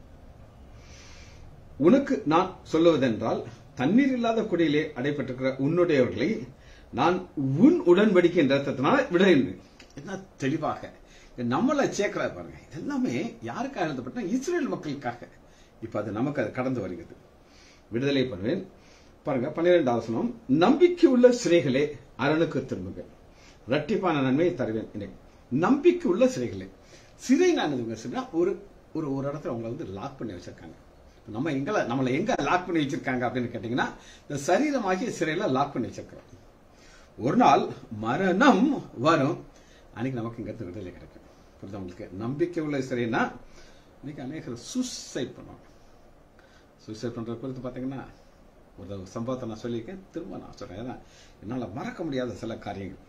உனக்கு நான் சொல்லுவதென்றால் தண்ணீர் இல்லாத குடியிலே அடைப்பட்டிருக்கிற உன்னுடையவர்களை நான் உன் உடன்படிக்கை ரத்தத்தினால விடுகின்றேன் என்ன தெளிவாக நம்மள சேர்க்கிறார் பாருங்க இது எல்லாமே யாருக்காக எழுதப்பட்ட இஸ்ரேல் மக்களுக்காக இப்ப அது நமக்கு அது கடந்து வருகிறது விடுதலை பண்ணுவேன் பாருங்க பன்னிரெண்டாவது வசனம் நம்பிக்கை உள்ள சிறைகளே அரணுக்கு திரும்புங்கள் இரட்டிப்பான நன்மையை தருவேன் இன்னைக்கு நம்பிக்கை உள்ள சிறைகளே சிறை நான் சொன்னா ஒரு ஒரு ஒரு இடத்துல அவங்களை வந்து லாக் பண்ணி வச்சிருக்காங்க நம்ம எங்க நம்மளை எங்க லாக் பண்ணி வச்சிருக்காங்க அப்படின்னு கேட்டீங்கன்னா இந்த சரீரமாகிய சிறையில லாக் பண்ணி வச்சிருக்கிறோம் ஒரு நாள் மரணம் வரும் அன்னைக்கு நமக்கு இங்க இருந்து விடுதலை கிடைக்கும் புரியுதா உங்களுக்கு நம்பிக்கை உள்ள சிறைனா இன்னைக்கு அநேகர் சூசைட் பண்ணுவாங்க சூசைட் பண்றது குறித்து பாத்தீங்கன்னா ஒரு சம்பவத்தை நான் சொல்லியிருக்கேன் திரும்ப நான் சொல்றேன் ஏன்னா என்னால மறக்க முடியாத சில காரியங்கள்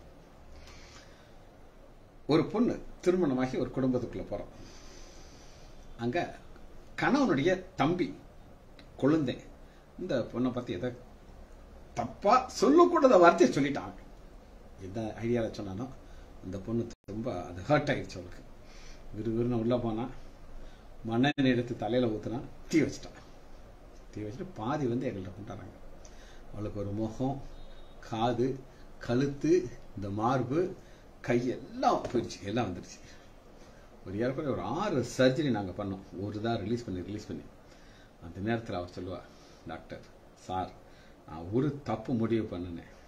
ஒரு பொண்ணு திருமணமாகி ஒரு குடும்பத்துக்குள்ள போறோம் அங்க கணவனுடைய தம்பி குழந்தை இந்த பொண்ணை பத்தி எதை தப்பா சொல்லக்கூடாத வார்த்தையை சொல்லிட்டாங்க எந்த ஐடியால சொன்னானோ அந்த பொண்ணு ரொம்ப அது ஹர்ட் ஆயிடுச்சு அவளுக்கு விறுவிறுன்னு உள்ள போனா மண்ணெண்ணெய் எடுத்து தலையில ஊத்துனா தீ வச்சுட்டான் தீ வச்சுட்டு பாதி வந்து எங்கள்கிட்ட கொண்டாடுறாங்க அவளுக்கு ஒரு முகம் காது கழுத்து இந்த மார்பு கை எல்லாம் போயிடுச்சு எல்லாம் வந்துடுச்சு ஒரு ஏறக்குறைய ஒரு ஆறு சர்ஜரி நாங்கள் பண்ணோம் ஒரு தான் ரிலீஸ் பண்ணி ரிலீஸ் பண்ணி அந்த நேரத்தில் அவர் சொல்லுவார் டாக்டர் சார் நான் ஒரு தப்பு முடிவு பண்ணினேன்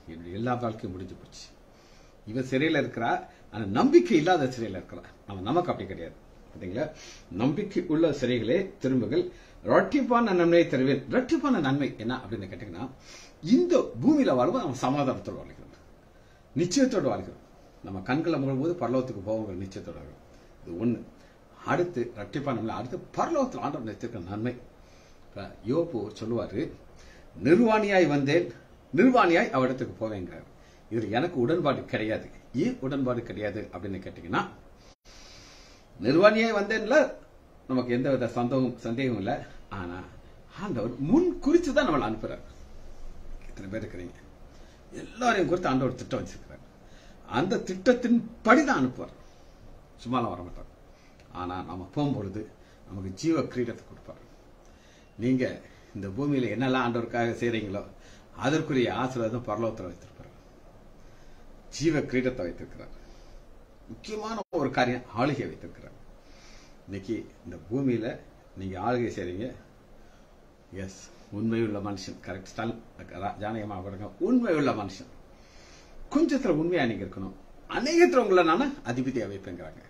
என்னுடைய எல்லா வாழ்க்கையும் முடிஞ்சு போச்சு இவ சிறையில இருக்கிறா ஆனா நம்பிக்கை இல்லாத சிறையில இருக்கிறா அவன் நமக்கு அப்படி கிடையாது பாத்தீங்களா நம்பிக்கை உள்ள சிறைகளே திரும்புகள் ரட்டிப்பான நன்மையை தருவேன் ரட்டிப்பான நன்மை என்ன அப்படின்னு கேட்டீங்கன்னா இந்த பூமியில வாழ்வோம் அவன் சமாதானத்தோடு வாழ்கிறோம் நிச்சயத்தோடு வாழ்கிறோம் நம்ம கண்களை முழும்போது பரலோகத்துக்கு போவோங்கிற நிச்சயத்தோடு வாழ்கிறோம் இது ஒண்ணு அடுத்து ரட்டிப்பான நன்மை அடுத்து பரலோகத்தில் ஆண்டவர் நினைத்திருக்கிற நன்மை இப்ப யோபு சொல்லுவாரு நிர்வாணியாய் வந்தேன் நிர்வாணியாய் அவரிடத்துக்கு போவேங்கிறார் இது எனக்கு உடன்பாடு கிடையாது ஏன் உடன்பாடு கிடையாது அப்படின்னு கேட்டீங்கன்னா நிர்வாணியாய் வந்தேன்ல நமக்கு எந்த வித சந்தேகம் சந்தேகம் இல்லை ஆனா ஆண்டவர் முன் குறித்து தான் நம்மளை அனுப்புறார் இத்தனை பேர் இருக்கிறீங்க எல்லாரையும் குறித்து ஆண்டவர் திட்டம் வச்சிருக்கிறார் அந்த திட்டத்தின் படிதான் அனுப்புவார் சும்மாலாம் வர மாட்டார் ஆனா நம்ம போகும்பொழுது நமக்கு ஜீவ கிரீடத்தை கொடுப்பார் நீங்க இந்த பூமியில என்னெல்லாம் ஆண்டவருக்காக செய்றீங்களோ அதற்குரிய ஆசீர்வாதம் பரலோகத்தில் வைத்திருப்பார் ஜீவ கிரீடத்தை வைத்திருக்கிறார் முக்கியமான ஒரு காரியம் ஆளுகை வைத்திருக்கிறார் இன்னைக்கு இந்த பூமியில நீங்க ஆளுகை செய்றீங்க எஸ் உண்மையுள்ள மனுஷன் கரெக்ட் ஸ்டாலின் ஜானகமா பாருங்க உண்மையுள்ள மனுஷன் கொஞ்சத்துல உண்மையா நீங்க இருக்கணும் அநேகத்துல உங்களை நானு அதிபதியா வைப்பேங்கிறாங்க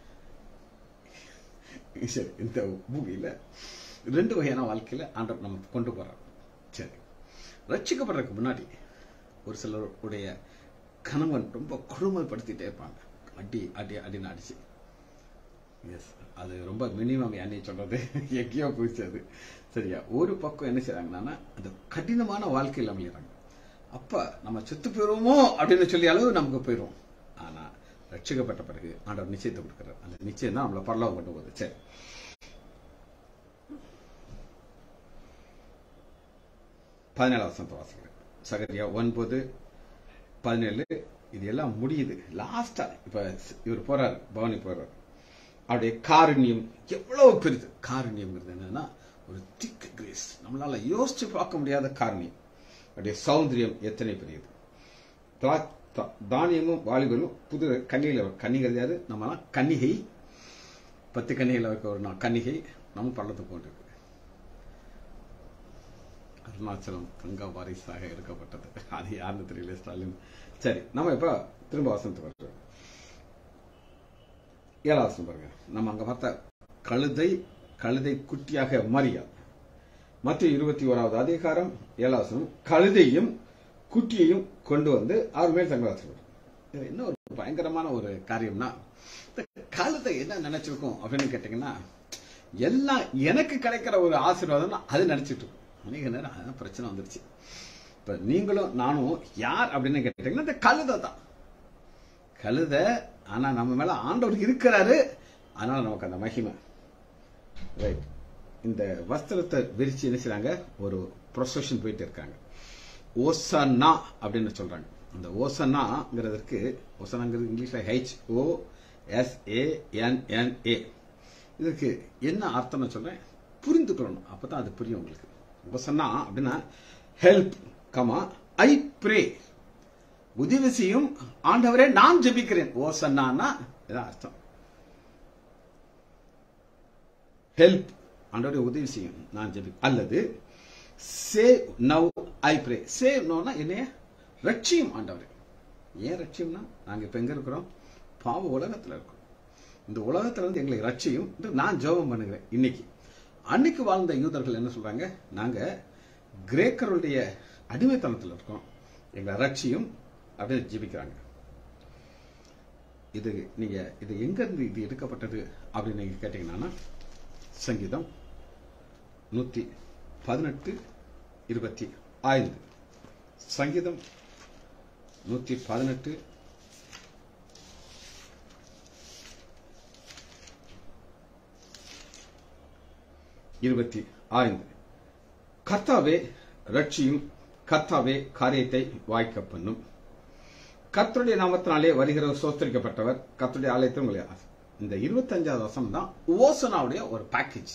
சரி இந்த பூமியில ரெண்டு வகையான வாழ்க்கையில ஆண்டவர் நம்ம கொண்டு போறார் சரி ரட்சிக்கப்படுறதுக்கு முன்னாடி ஒரு சிலருடைய கணவன் ரொம்ப கொடுமைப்படுத்திட்டே இருப்பாங்க அடி அடி அடின்னு அடிச்சு எஸ் அது ரொம்ப மினிமம் என்னை சொல்றது எங்கேயோ போயிடுச்சு அது சரியா ஒரு பக்கம் என்ன செய்றாங்கன்னா அந்த கடினமான வாழ்க்கையில் அமைகிறாங்க அப்ப நம்ம செத்து போயிருவோமோ அப்படின்னு சொல்லி அளவு நமக்கு போயிடும் ஆனா ரட்சிக்கப்பட்ட பிறகு ஆண்டவர் நிச்சயத்தை கொடுக்கிறார் அந்த நிச்சயம் தான் நம்மளை பரலோகம் கொண்டு போகுது சரி பதினேழாம் வசனத்தை வாசிக்கிறேன் சகரியா ஒன்பது பதினேழு இது எல்லாம் முடியுது லாஸ்டா இப்ப இவர் போறாரு பவானி போறாரு அவருடைய காருண்யம் எவ்வளவு பெருது காருண்யம்ங்கிறது என்னன்னா ஒரு திக் கிரேஸ் நம்மளால யோசிச்சு பார்க்க முடியாத காருண்யம் அவருடைய சௌந்தரியம் எத்தனை பெரியது தா- தா- தானியமும் வாலிபரும் புது கன்னிகையில் கன்னிகிறது யாரு நம்மலாம் கன்னிகை பத்து கன்னிகையில் இருக்க ஒரு நா- கன்னிகை நம்ம பள்ளத்துக்கு கொண்டிருக்கு அருணாச்சலம் தங்க வாரிசாக எடுக்கப்பட்டது அது யாருன்னு தெரியல ஸ்டாலின் சரி நம்ம இப்ப திரும்ப வசனத்துக்கு வருவோம் ஏழாவது வசனம் பாருங்க நம்ம அங்க பார்த்த கழுதை கழுதை குட்டியாக மரியா மற்ற இருபத்தி ஓராவது அதிகாரம் ஏழாவது வசனம் கழுதையும் குட்டியையும் கொண்டு வந்து அவர் மேல் தங்க வச்சிருவார் இது என்ன ஒரு பயங்கரமான ஒரு காரியம்னா இந்த கழுதை என்ன நினைச்சிருக்கும் அப்படின்னு கேட்டீங்கன்னா எல்லாம் எனக்கு கிடைக்கிற ஒரு ஆசீர்வாதம் அது நினைச்சிட்டு இருக்கும் அநேக நேரம் அதான் பிரச்சனை வந்துருச்சு இப்ப நீங்களும் நானும் யார் அப்படின்னு கேட்டீங்கன்னா இந்த கழுதை தான் கழுதை ஆனா நம்ம மேல ஆண்டவர் இருக்கிறாரு அதனால நமக்கு அந்த மகிமை ரைட் இந்த வஸ்திரத்தை விரிச்சு என்ன செய்றாங்க ஒரு ப்ரொசஷன் போயிட்டு இருக்காங்க ஓசன்னா அப்படின்னு சொல்றாங்க அந்த ஓசன்னாங்கிறதுக்கு ஓசனாங்கிறது இங்கிலீஷ்ல ஹெச் ஓ எஸ் ஏ என் என் ஏ இதுக்கு என்ன அர்த்தம்னு சொல்றேன் புரிந்துக்கணும் அப்பதான் அது புரியும் உங்களுக்கு ஓசன்னா அப்படின்னா ஹெல்ப் கமா ஐ ப்ரே உதவி செய்யும் ஆண்டவரே நான் ஜெபிக்கிறேன் ஓசன்னான்னா இதான் அர்த்தம் ஹெல்ப் ஆண்டவரே உதவி செய்யும் நான் ஜெபி அல்லது save now I pray save நோனா என்னைய ரட்சியும் ஆண்டவரே ஏன் ரட்சியம்னா நாங்க இப்ப எங்க இருக்கிறோம் பாவ உலகத்துல இருக்கோம் இந்த உலகத்துல இருந்து எங்களை ரட்சியும் என்று நான் ஜெபம் பண்ணுகிறேன் இன்னைக்கு அன்னைக்கு வாழ்ந்த யூதர்கள் என்ன சொல்றாங்க நாங்க கிரேக்கருடைய அடிமைத்தனத்துல இருக்கோம் எங்களை ரட்சியும் அப்படின்னு ஜெபிக்கிறாங்க இது நீங்க இது எங்க இருந்து இது எடுக்கப்பட்டது அப்படின்னு நீங்க கேட்டீங்கன்னா சங்கீதம் நூத்தி பதினெட்டு இருபத்தி ஐந்து சங்கீதம் நூத்தி பதினெட்டு இருபத்தி ஐந்து கர்த்தாவே ரட்சியும் கர்த்தாவே காரியத்தை வாய்க்க பண்ணும் கர்த்தருடைய நாமத்தினாலே வருகிற சோத்தரிக்கப்பட்டவர் கர்த்தருடைய ஆலயத்தில் உங்களை ஆசை. இந்த இருபத்தஞ்சாவது வசனம் தான் ஓசனாவுடைய ஒரு பேக்கேஜ்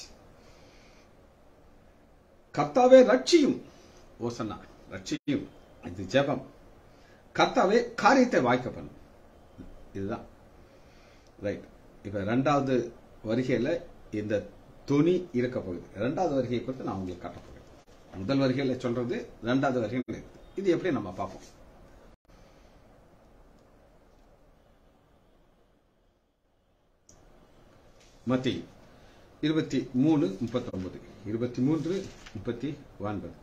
கர்த்தாவே ரட்சியும் ஓசனா ரட்சியும் இது ஜெபம் கர்த்தாவே காரியத்தை வாய்க்க பண்ணும் இதுதான் ரைட் இப்ப ரெண்டாவது வருகையில இந்த துணி இருக்க போகுது ரெண்டாவது வருகையை குறித்து நான் உங்களுக்கு காட்ட போகிறேன் முதல் வருகையில சொல்றது ரெண்டாவது வருகையில் இருக்குது இது எப்படி நம்ம பார்ப்போம் மத்தி இருபத்தி மூணு முப்பத்தி ஒன்பது இருபத்தி மூன்று முப்பத்தி ஒன்பது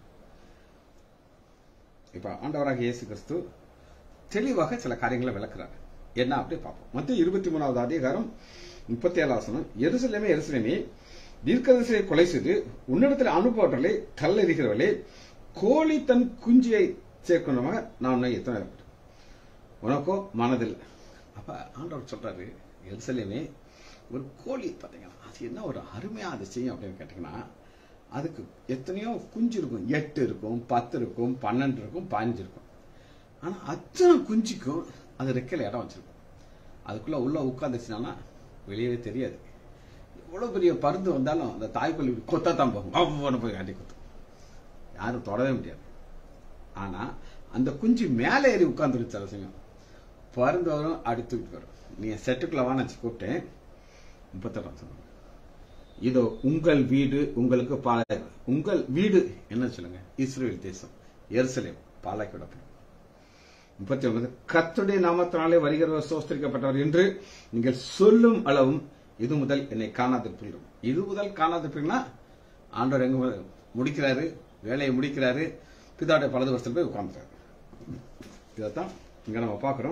இப்ப ஆண்டவராக இயேசு கிறிஸ்து தெளிவாக சில காரியங்களை விளக்குறார் என்ன அப்படி பார்ப்போம் மத்திய இருபத்தி மூணாவது அதிகாரம் முப்பத்தி ஏழாம் வசனம் எருசலேமே எருசலேமே தீர்க்கதரிசியை கொலை செய்து உன்னிடத்தில் அனுப்பவர்களே கல்லெறிகிறவர்களே கோழி தன் குஞ்சியை சேர்க்கணுமாக நான் உன்னை எத்தனை உனக்கோ மனதில் அப்ப ஆண்டவர் சொல்றாரு எருசலேமே ஒரு கோழி பாத்தீங்கன்னா அது என்ன ஒரு அருமையா அது செய்யும் அப்படின்னு கேட்டீங்கன்னா அதுக்கு எத்தனையோ குஞ்சு இருக்கும் எட்டு இருக்கும் பத்து இருக்கும் பன்னெண்டு இருக்கும் பதினஞ்சு இருக்கும் ஆனா அத்தனை குஞ்சுக்கும் அது ரெக்கையில இடம் வச்சிருக்கும் அதுக்குள்ள உள்ள உட்காந்துச்சுனா வெளியவே தெரியாது எவ்வளவு பெரிய பருந்து வந்தாலும் அந்த தாய்க்கொல்லி கொத்தத்தான் போகும் அவ்வளவு போய் காட்டி கொத்தும் யாரும் தொடவே முடியாது ஆனா அந்த குஞ்சு மேலே ஏறி உட்கார்ந்துருச்சு சில சமயம் பருந்து வரும் அடுத்துக்கிட்டு வரும் நீ செட்டுக்குள்ள வான்னு கூப்பிட்டேன் முப்பத்தெட்டாம் சொன்னாங்க இதோ உங்கள் வீடு உங்களுக்கு பாலை உங்கள் வீடு என்ன சொல்லுங்க இஸ்ரேல் தேசம் எருசலேம் பாலாக்கி முப்பத்தி ஒன்பது கத்துடைய நாமத்தினாலே வருகிறவர் சோஸ்திரிக்கப்பட்டவர் என்று நீங்கள் சொல்லும் அளவும் இது முதல் என்னை காணாதிருப்பீர்கள் இது முதல் காணாதிருப்பீங்கன்னா ஆண்டவர் எங்க முடிக்கிறாரு வேலையை முடிக்கிறாரு பிதாவுடைய பலது வருஷத்துல போய் உட்கார்ந்துறாரு இதைத்தான் இங்க நம்ம பார்க்கிறோம்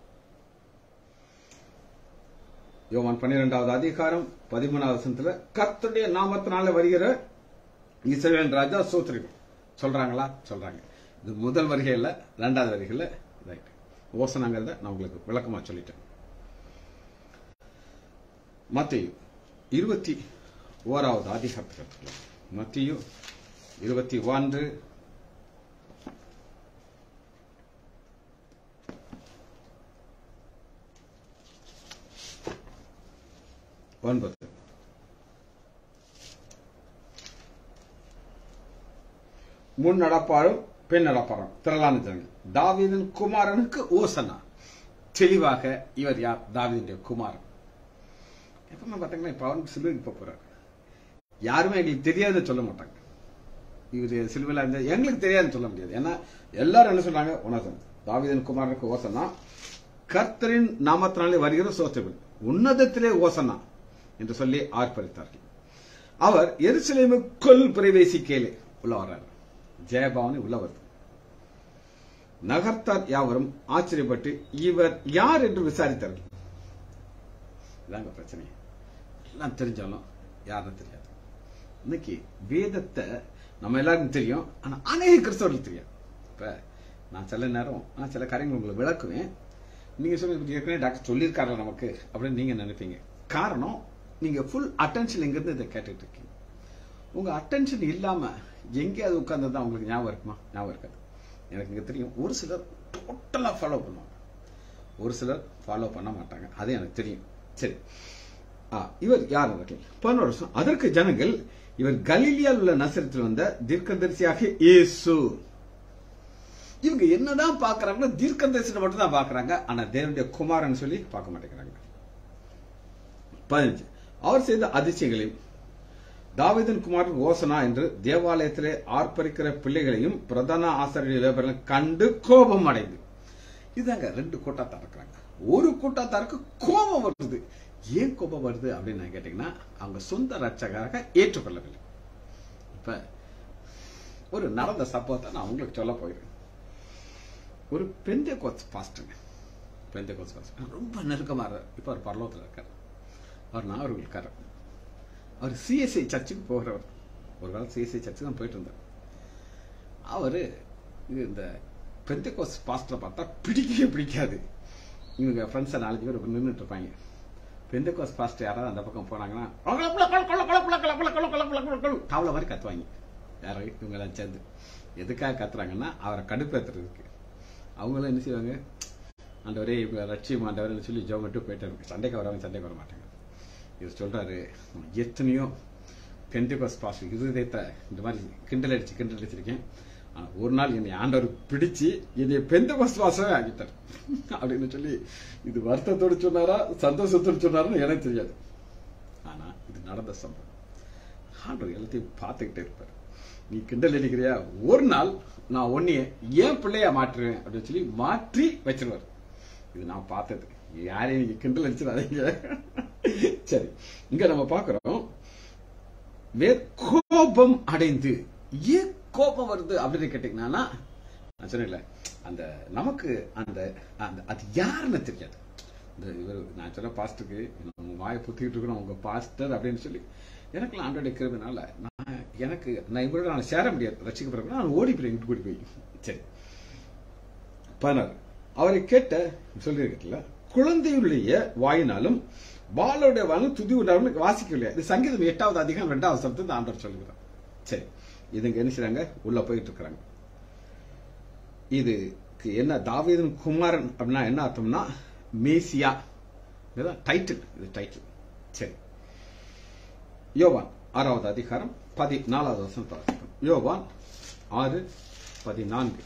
யோவான் பன்னிரெண்டாவது அதிகாரம் பதிமூணாவது வசனத்துல கர்த்தருடைய நாமத்தினால வருகிற இஸ்ரேல் ராஜா சோத்ரிகம் சொல்றாங்களா சொல்றாங்க இது முதல் வருகையில் ரெண்டாவது வருகையில் ரைட் ஓசனாங்கிறத நான் உங்களுக்கு விளக்கமா சொல்லிட்டேன் மத்தியு இருபத்தி ஓராவது அதிகாரத்தில் மத்தியு இருபத்தி ஒன்று ஒன்பது முன் நடப்பாரும் பெண் நடப்பாரும் திரளான ஜனங்கள் தாவீதின் குமாரனுக்கு ஓசனா தெளிவாக இவர் யார் தாவீதுடைய குமாரன் எப்பவுமே பாத்தீங்கன்னா இப்ப அவனுக்கு சிலுவைக்கு போக போறாரு யாருமே எங்களுக்கு தெரியாதுன்னு சொல்ல மாட்டாங்க இவர் சிலுவையில் இருந்தா எங்களுக்கு தெரியாதுன்னு சொல்ல முடியாது ஏன்னா எல்லாரும் என்ன சொல்றாங்க உனதன் தாவீதன் குமாரனுக்கு ஓசனா கர்த்தரின் நாமத்தினாலே வருகிற சோத்திரவன் உன்னதத்திலே ஓசனா என்று சொல்லி ஆர்ப்பரித்தார்கள் அவர் எருசலேமுக்குள் பிரவேசிக்கலே உள்ள வர்றார் ஜெயபாவனி உள்ள வருது நகர்த்தார் யாவரும் ஆச்சரியப்பட்டு இவர் யார் என்று விசாரித்தார்கள் இதாங்க பிரச்சனை எல்லாம் தெரிஞ்சாலும் யாருன்னு தெரியாது இன்னைக்கு வேதத்தை நம்ம எல்லாருக்கும் தெரியும் ஆனா அநேக கிறிஸ்தவர்களுக்கு தெரியாது இப்ப நான் சில நேரம் நான் சில காரியங்கள் உங்களுக்கு விளக்குவேன் நீங்க சொல்லி ஏற்கனவே டாக்டர் சொல்லியிருக்காரு நமக்கு அப்படின்னு நீங்க நினைப்பீங்க காரணம் நீங்க ஃபுல் அட்டென்ஷன் இங்கிருந்து இதை கேட்டுட்டு இருக்கீங்க உங்க அட்டென்ஷன் இல்லாம எங்கேயாவது உட்கார்ந்து உங்களுக்கு ஞாபகம் இருக்குமா ஞாபகம் இருக்காது எனக்கு இங்க தெரியும் ஒரு சிலர் டோட்டலா ஃபாலோ பண்ணுவாங்க ஒரு சிலர் ஃபாலோ பண்ண மாட்டாங்க அது எனக்கு தெரியும் சரி இவர் யார் அவர்கள் பதினோரு வருஷம் அதற்கு ஜனங்கள் இவர் கலீலியால் உள்ள நசரத்தில் வந்த தீர்க்கதரிசியாக இயேசு இவங்க என்னதான் பாக்குறாங்களோ தீர்க்கதரிசனம் மட்டும் தான் பாக்குறாங்க ஆனா தேவனுடைய குமாரன் சொல்லி பார்க்க மாட்டேங்கிறாங்க பதினஞ்சு அவர் செய்த அதிசயங்களையும் தாவிதன் குமாரன் ஓசனா என்று தேவாலயத்திலே ஆர்ப்பரிக்கிற பிள்ளைகளையும் பிரதான ஆசிரியர் வியாபாரம் கண்டு கோபம் அடைந்து இதாங்க ரெண்டு கூட்டத்தார் இருக்கிறாங்க ஒரு கூட்டத்தாருக்கு கோபம் வருது ஏன் கோபம் வருது அப்படின்னு நான் கேட்டீங்கன்னா அவங்க சொந்த ரட்சகராக ஏற்றுக்கொள்ளவில்லை இப்ப ஒரு நடந்த சம்பவத்தை நான் உங்களுக்கு சொல்ல போகிறேன் ஒரு பெந்த கோச் பாஸ்டுங்க பெந்த கோச் பாஸ்ட் ரொம்ப நெருக்கமா இப்ப அவர் பரலோகத்தில் இருக்கார் அவர் நாகர்கள் இருக்கார் அவர் சிஎஸ்ஐ சர்ச்சுக்கு போகிறவர் ஒரு காலம் சிஎஸ்ஐ சர்ச்சுக்கு தான் போயிட்டு இருந்தார் அவரு இந்த பெந்தகோஸ் பாஸ்டரை பார்த்தா பிடிக்கவே பிடிக்காது இவங்க ஃப்ரெண்ட்ஸை நாலஞ்சு பேர் நின்றுட்டு இருப்பாங்க பெந்தகோஸ் பாஸ்டர் யாராவது அந்த பக்கம் போனாங்கன்னா தாவளை மாதிரி கத்துவாங்க யாரும் இவங்க எல்லாம் சேர்ந்து எதுக்காக கத்துறாங்கன்னா அவரை கடுப்பேற்றுறதுக்கு அவங்களும் என்ன செய்வாங்க ஆண்டவரே இவங்க லட்சியம் ஆண்டவர்னு சொல்லி ஜோ மட்டும் போயிட்டு இருக்கு சண்டைக்கு வரவங்க சண்டைக்கு வர மாட்டாங்க இது சொல்றாரு எத்தனையோ பெந்தகோஸ் பாஸ்டர் இருதயத்தை இந்த மாதிரி கிண்டல் அடிச்சு கிண்டல் அடிச்சிருக்கேன் ஆனா ஒரு நாள் என்னை ஆண்டவர் பிடிச்சு என்னை பெந்த வாசமே ஆகிட்டார் அப்படின்னு சொல்லி இது வருத்தத்தோடு சொன்னாரா சந்தோஷத்தோடு சொன்னாருன்னு எனக்கு தெரியாது ஆனா இது நடந்த சம்பவம் ஆண்டவர் எல்லாத்தையும் பார்த்துக்கிட்டே இருப்பார் நீ கிண்டல் அடிக்கிறியா ஒரு நாள் நான் உன்னைய ஏன் பிள்ளையா மாற்றுவேன் அப்படின்னு சொல்லி மாற்றி வச்சிருவார் இது நான் பார்த்தது யாரையும் நீங்க கிண்டல் அடிச்சிடாதீங்க சரி இங்க நம்ம பார்க்கிறோம் வேர் கோபம் அடைந்து ஏன் கோபம் வருது அப்படின்னு கேட்டீங்கன்னா நான் சொன்னேன்ல அந்த நமக்கு அந்த அந்த அது யாருன்னு தெரியாது இந்த இவர் நான் சொன்ன பாஸ்டருக்கு நம்ம வாயை புத்திக்கிட்டு இருக்கிறோம் உங்க பாஸ்டர் அப்படின்னு சொல்லி எனக்குலாம் ஆண்டோட இருக்கிறதுனால நான் எனக்கு நான் இவரோட நான் சேர முடியாது ரசிக்கப்படுறேன் நான் ஓடி போய் இங்கிட்டு கூட்டி போய் சரி பதினாறு அவரை கேட்ட சொல்லியிருக்கல குழந்தையுடைய வாயினாலும் பாலோடைய வாயிலும் துதி உண்டாலும் வாசிக்கலையா இது சங்கீதம் எட்டாவது அதிகம் ரெண்டாவது சப்தம் இந்த ஆண்டவர் சொல்லுகிறார் சரி இதுங்க என்ன செய்றாங்க உள்ள போயிட்டு இருக்கிறாங்க இதுக்கு என்ன தாவீதன் குமாரன் அப்படின்னா என்ன அர்த்தம்னா மேசியா இதுதான் டைட்டில் இது டைட்டில் சரி யோவான் ஆறாவது அதிகாரம் பதினாலாவது வருஷம் வாசிப்போம் யோவான் ஆறு பதினான்கு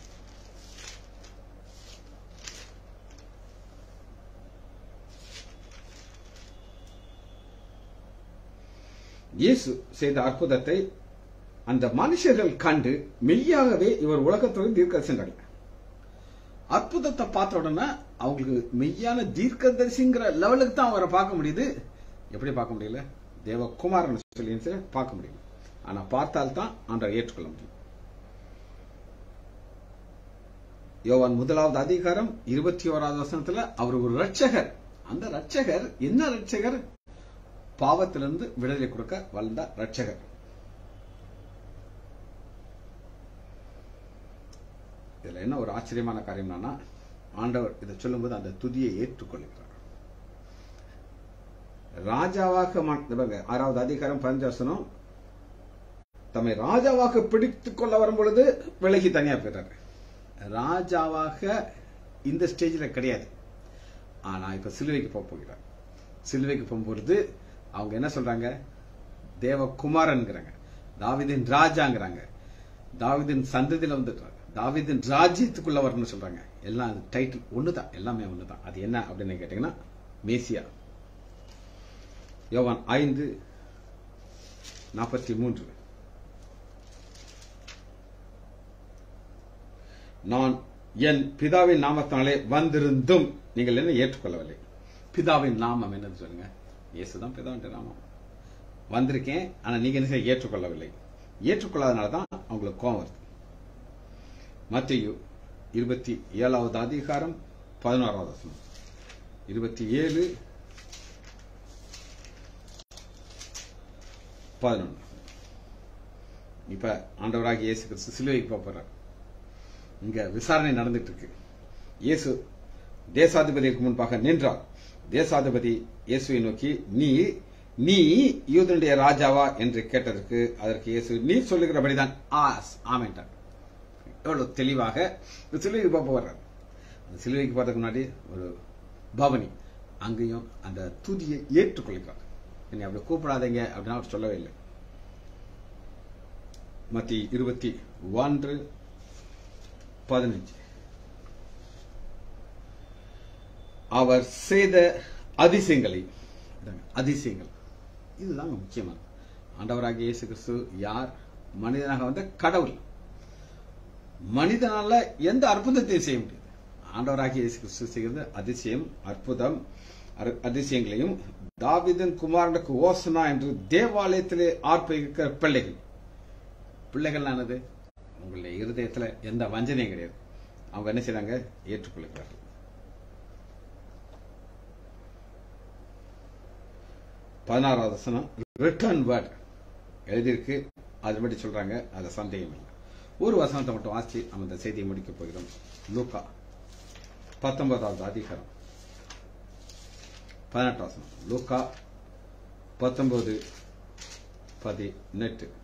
இயேசு செய்த அற்புதத்தை அந்த மனுஷர்கள் கண்டு மெய்யாகவே இவர் உலகத்தோடு தீர்க்க சென்றாங்க அற்புதத்தை பார்த்த உடனே அவங்களுக்கு மெய்யான தீர்க்கதரிசிங்கிற லெவலுக்கு தான் அவரை பார்க்க முடியுது எப்படி பார்க்க முடியல தேவகுமாரன் சொல்லி பார்க்க முடியும் ஆனா பார்த்தால் தான் ஆண்டவர் ஏற்றுக்கொள்ள முடியும் யோவான் முதலாவது அதிகாரம் இருபத்தி ஓராவது வசனத்துல அவர் ஒரு ரட்சகர் அந்த ரட்சகர் என்ன ரட்சகர் பாவத்திலிருந்து விடுதலை கொடுக்க வந்த ரட்சகர் இதுல என்ன ஒரு ஆச்சரியமான காரியம் என்னன்னா ஆண்டவர் இதை சொல்லும்போது அந்த துதியை ஏற்றுக்கொள்கிறார் ராஜாவாக மா- இந்த பாருங்க, ஆறாவது அதிகாரம் பதினஞ்சு வசனம் தம்மை ராஜாவாக பிடித்துக் கொள்ள வரும் பொழுது விலகி தனியா போயிட்டாரு ராஜாவாக இந்த ஸ்டேஜ்ல கிடையாது ஆனா இப்ப சிலுவைக்கு போக போகிறார் சிலுவைக்கு போகும்பொழுது அவங்க என்ன சொல்றாங்க தேவகுமாரன்ங்கிறாங்க தாவிதின் ராஜாங்கிறாங்க தாவிதின் சந்ததியில வந்துட்டாங்க தாவிதின் ராஜ்யத்துக்குள்ள வரணும்னு சொல்றாங்க எல்லாம் டைட்டில் ஒண்ணுதான் எல்லாமே ஒண்ணுதான் அது என்ன அப்படின்னு கேட்டீங்கன்னா மேசியா யோவான் ஐந்து நாற்பத்தி மூன்று நான் என் பிதாவின் நாமத்தினாலே வந்திருந்தும் நீங்கள் என்ன ஏற்றுக்கொள்ளவில்லை பிதாவின் நாமம் என்னன்னு சொல்லுங்க இயேசுதான் பிதாவின் நாமம் வந்திருக்கேன் ஆனா நீங்க என்ன செய்ய ஏற்றுக்கொள்ளவில்லை ஏற்றுக்கொள்ளாதனால தான் அவங்களுக்கு கோபம் வருது மத்தியு இருபத்தி ஏழாவது அதிகாரம் பதினோராவது வசனம் இருபத்தி ஏழு பதினொன்று இப்ப ஆண்டவராகிய இயேசு கிறிஸ்து சிலுவைக்கு போக போறார் இங்க விசாரணை நடந்துட்டு இருக்கு இயேசு தேசாதிபதிக்கு முன்பாக நின்றார் தேசாதிபதி இயேசுவை நோக்கி நீ நீ யூதனுடைய ராஜாவா என்று கேட்டதற்கு அதற்கு இயேசு நீ சொல்லுகிறபடிதான் ஆஸ் ஆமென்ட்டார் எவ்வளவு தெளிவாக இந்த சிலுவைக்கு போக போறார் அந்த சிலுவைக்கு போறதுக்கு முன்னாடி ஒரு பவனி அங்கேயும் அந்த துதியை ஏற்றுக்கொள்கிறார் என்னை அப்படி கூப்பிடாதீங்க அப்படின்னா அவர் சொல்லவே இல்லை மத்தி இருபத்தி ஒன்று பதினஞ்சு அவர் செய்த அதிசயங்களை இதாங்க, அதிசயங்கள் இதுதாங்க முக்கியமானது ஆண்டவராகிய இயேசு கிறிஸ்து யார் மனிதனாக வந்த கடவுள் மனிதனால எந்த அற்புதத்தையும் செய்ய முடியாது ஆண்டவராகிய இயேசு கிறிஸ்து செய்கிறது அதிசயம் அற்புதம் அரு- அதிசயங்களையும் தாவீதின் குமாரனுக்கு ஓசனா என்று தேவாலயத்திலே ஆர்ப்பரிக்கிற பிள்ளைகள் பிள்ளைகள் என்னது உங்களுடைய இருதயத்துல எந்த வஞ்சனையும் கிடையாது அவங்க என்ன செய்றாங்க ஏற்றுக்கொள்கிறார்கள் பதினாறாவது வசனம் ரிட்டர்ன் வேர்ட் எழுதியிருக்கு அது மட்டும் சொல்றாங்க அது சந்தேகம் இல்லை ஒரு வசனத்தை மட்டும் வாசிச்சு நம்ம இந்த செய்தியை முடிக்க போகிறோம் லூக்கா பத்தொன்பதாவது அதிகாரம் பதினெட்டு வசனம் லூக்கா பத்தொன்பது பதினெட்டு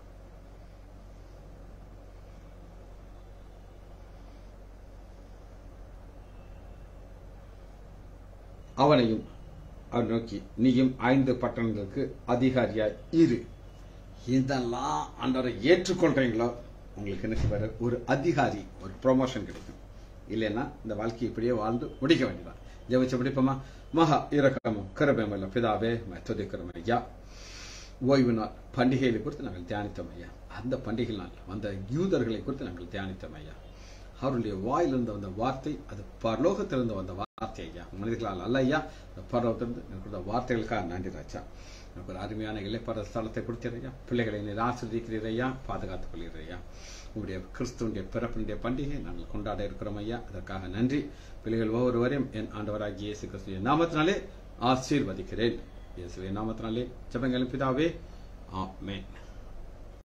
அவனையும் அவர் நோக்கி நீயும் ஐந்து பட்டணங்களுக்கு அதிகாரியாய் இரு இதெல்லாம் ஆண்டவரை ஏற்றுக்கொள்றீங்களோ உங்களுக்கு என்ன செய்வாரு ஒரு அதிகாரி ஒரு ப்ரொமோஷன் கிடைக்கும் இல்லைன்னா இந்த வாழ்க்கையை இப்படியே வாழ்ந்து முடிக்க வேண்டியதான் ஜெபிச்சு முடிப்போமா மகா இரக்கமும் கருபமல்ல பிதாவே துதிக்கிறோம் ஐயா ஓய்வு நாள் பண்டிகைகளை குறித்து நாங்கள் தியானித்தோம் ஐயா அந்த பண்டிகை நாள் வந்த யூதர்களை குறித்து நாங்கள் தியானித்தோம் ஐயா அவருடைய வாயிலிருந்து வந்த வார்த்தை அது பரலோகத்திலிருந்து வந்த வார்த்தை வார்த்தை ஐயா மனிதர்களால் அல்ல ஐயா இந்த பரவத்திலிருந்து எனக்கு கொடுத்த வார்த்தைகளுக்காக நன்றி ராஜா எனக்கு ஒரு அருமையான இலைப்பற ஸ்தலத்தை கொடுத்தீர் ஐயா பிள்ளைகளை நீர் ஆசிரியக்கிறீர் ஐயா பாதுகாத்துக் கொள்கிறீர் ஐயா உங்களுடைய கிறிஸ்துவனுடைய பிறப்பினுடைய பண்டிகை நாங்கள் கொண்டாட இருக்கிறோம் ஐயா அதற்காக நன்றி பிள்ளைகள் ஒவ்வொருவரையும் என் ஆண்டவராகிய இயேசு கிறிஸ்துவின் நாமத்தினாலே ஆசீர்வதிக்கிறேன் இயேசுவின் நாமத்தினாலே ஜெபங்களும் பிதாவே ஆமென்